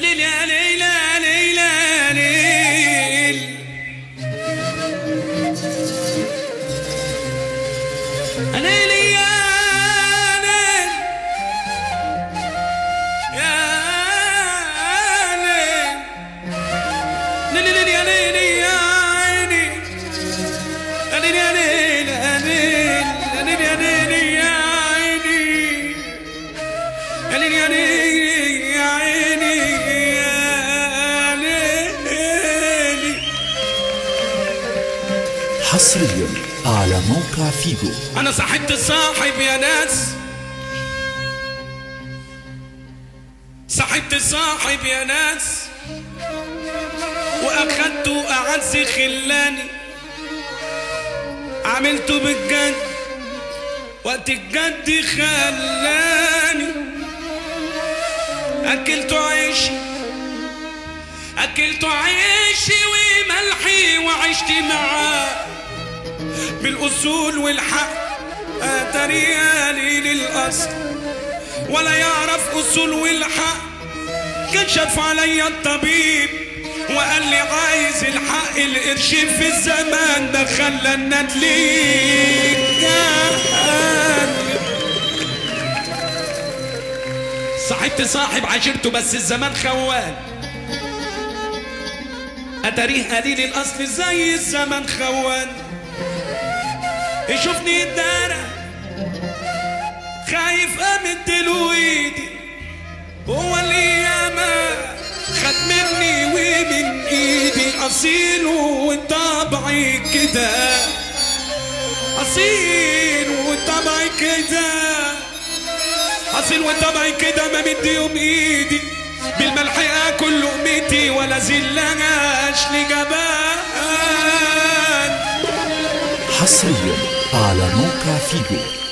ليل يا ليل يا ليل يا ليل يا ليل يا ليل يا ليل ليل ليل يا ليل يا عيني يا ليل يا ليل يا ليل يا ليل يا ليل يا عيني يا ليل يا ليل يا عيني يا ليل حصريا على موقع فيجو انا صاحبت الصاحب يا ناس صاحبت الصاحب يا ناس واخدته اعز خلاني عملته بالجد وقت الجد خلاني اكلته عيشي اكلته عيشي وملحي وعشت معاه بالاصول والحق اتريالي للاصل ولا يعرف اصول والحق كشف عليا الطبيب وقال لي عايز الحق القرش في الزمان ده خلى الندليك صاحبت صاحب عشرته بس الزمان خوان اتاريه قليل الاصل زي الزمن خوان يشوفني الدارة خايف امد له ايدي هو اللي ياما خد مني ومن ايدي اصيل وطبعي كده اصيل وطبعي كده اصيل وطبعي كده ما مدي يوم ايدي بالملح اكل لقمتي ولا زلهاش لجبان حصريا على موقع فيجو